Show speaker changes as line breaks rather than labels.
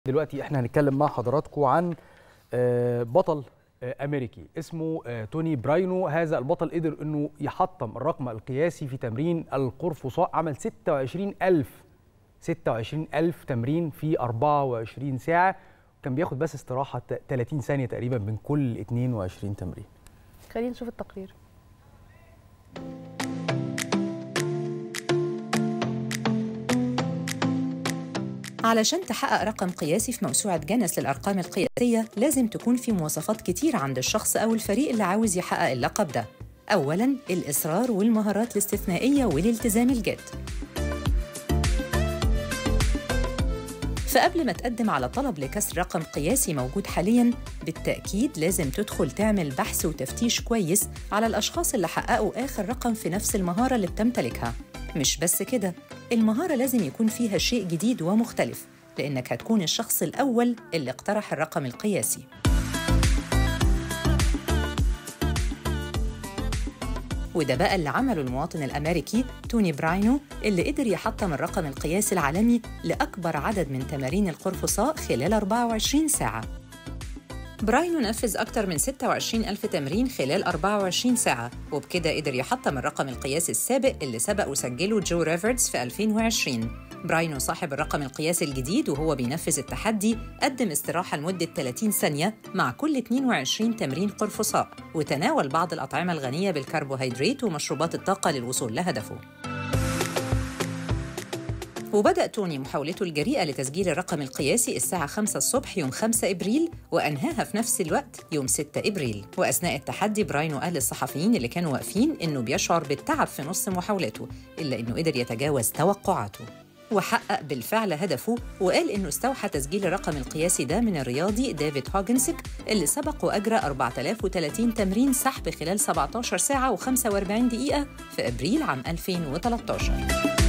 دلوقتي احنا هنتكلم مع حضراتكم عن آه، بطل آه، امريكي اسمه آه، توني براينو هذا البطل قدر انه يحطم الرقم القياسي في تمرين القرفصاء عمل 26000 26000 تمرين في 24 ساعه كان بياخد بس استراحه 30 ثانيه تقريبا من كل 22 تمرين
خلينا نشوف التقرير
علشان تحقق رقم قياسي في موسوعة جينيس للأرقام القياسية لازم تكون في مواصفات كتير عند الشخص أو الفريق اللي عاوز يحقق اللقب ده أولاً الإصرار والمهارات الاستثنائية والالتزام الجاد فقبل ما تقدم على طلب لكسر رقم قياسي موجود حالياً بالتأكيد لازم تدخل تعمل بحث وتفتيش كويس على الأشخاص اللي حققوا آخر رقم في نفس المهارة اللي بتمتلكها مش بس كده المهارة لازم يكون فيها شيء جديد ومختلف لأنك هتكون الشخص الأول اللي اقترح الرقم القياسي وده بقى اللي عمله المواطن الأمريكي توني براينو اللي قدر يحطم الرقم القياسي العالمي لأكبر عدد من تمارين القرفصاء خلال 24 ساعة براينو نفذ أكتر من 26 ألف تمرين خلال 24 ساعة وبكده قدر يحطم الرقم القياسي السابق اللي سبق وسجله جو ريفردز في 2020 براينو صاحب الرقم القياسي الجديد وهو بينفذ التحدي قدم استراحة لمدة 30 ثانية مع كل 22 تمرين قرفصاء وتناول بعض الأطعمة الغنية بالكربوهيدرات ومشروبات الطاقة للوصول لهدفه وبدأ توني محاولته الجريئة لتسجيل الرقم القياسي الساعة 5 الصبح يوم 5 إبريل وأنهاها في نفس الوقت يوم 6 إبريل وأثناء التحدي براينو قال للصحفيين اللي كانوا واقفين إنه بيشعر بالتعب في نص محاولته إلا إنه قدر يتجاوز توقعاته وحقق بالفعل هدفه وقال إنه استوحى تسجيل الرقم القياسي ده من الرياضي ديفيد هوجنسك اللي سبق وأجرى 4030 تمرين سحب خلال 17 ساعة و45 دقيقة في أبريل عام 2013